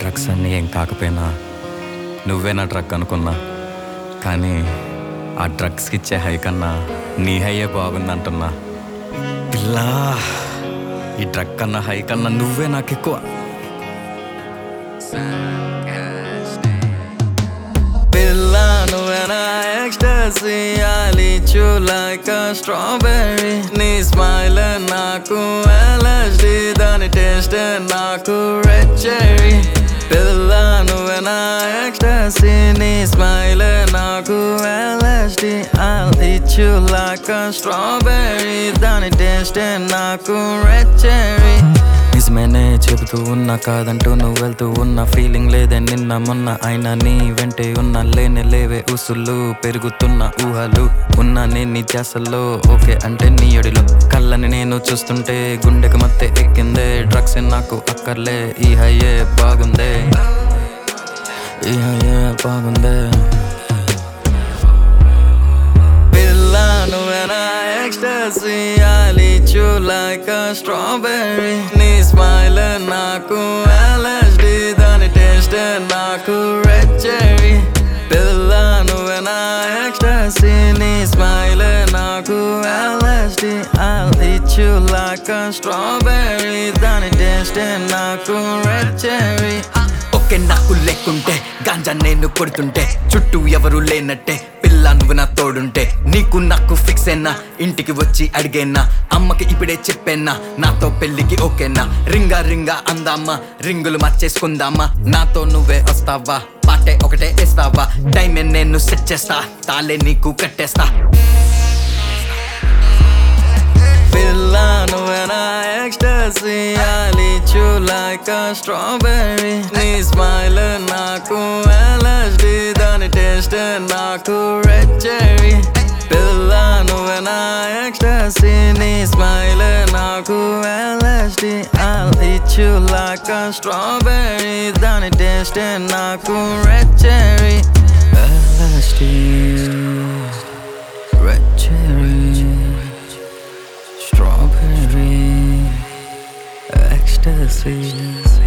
drugs అన్నీ ఏం కాకపోయినా నువ్వే నా డ్రగ్ అనుకున్నా కానీ ఆ డ్రగ్స్కి ఇచ్చే హై కన్నా నీ హైయే బాగుందంటున్నా పిల్లా ఈ డ్రగ్ కన్నా హై కన్నా నువ్వే నాకు ఎక్కువ పిల్లా నువ్వే నా ecstasy I eat you like a strawberry నీ స్మైల్ నాకు LSD దాని టేస్ట్ నాకు రెడ్ చెర్రీ పిల్ల నువ్వే నా ఎక్స్టసీ నీ స్మైల్ నాకు LSD I'll eat you like a strawberry దాని టేస్ట్ నాకు రెడ్ చెర్రీ నిజమేనే చెబుతూ ఉన్నా కాదంటూ నువ్వు వెళ్తూ ఉన్న ఫీలింగ్ లేదే నిన్న మొన్న అయినా నీ వెంటే ఉన్న లేనే లేవే ఉసులు పెరుగుతున్న ఊహలు ఉన్నా నేను నీ ధ్యాసల్లో ఓకే అంటే నీ ఒడిలో కళ్ళని నేను చూస్తుంటే గుండెకి మత్తె ఎక్కిందే డ్రగ్స్ నాకు అక్కర్లే ఈ హయ్యే బాగుందే ఈ హయ్యే బాగుందే పిల్ల నువ్వే నా ecstasy I eat you like a strawberry నీ స్మైల్ నాకు LSD దాని టేస్ట్ నాకు రెడ్ చెర్రీ పిల్ల నువ్వే నా ఎక్స్టసీ నీ స్మైల్ నాకు LSD I'll eat you like a strawberry దాని టేస్ట్ నాకు రెడ్ చెర్రీ ఓకే నాకు లేకుంటే గాంజా నేను కొడుతుంటే చుట్టూ ఎవరు లేనట్టే పిల్ల నువ్వు నా తోడుంటే నీకు నాకు ఫిక్స్ అయినా ఇంటికి వచ్చి అడిగేనా అమ్మకి ఇప్పుడే చెప్పేనా నాతో పెళ్ళికి ఓకేనా రింగా రింగా అందామా రింగులు మార్చేసుకుందామా నాతో నువ్వే వస్తావా పాటే ఒకటే వేస్తావా టైం నేను సెట్ చేస్తా తాలే నీకు కట్టేస్తా పిల్ల నువ్వే నా ecstasy I eat you like a strawberry నీ స్మైల్ నాకు LSD దాని టేస్ట్ నాకు రెడ్ చెర్రీ పిల్ల నువ్వే నా ఎక్స్టసీ నీ స్మైల్ నాకు LSD I'll eat you like a strawberry దాని టేస్ట్ నాకు red cherry LSD red cherry strawberry ecstasy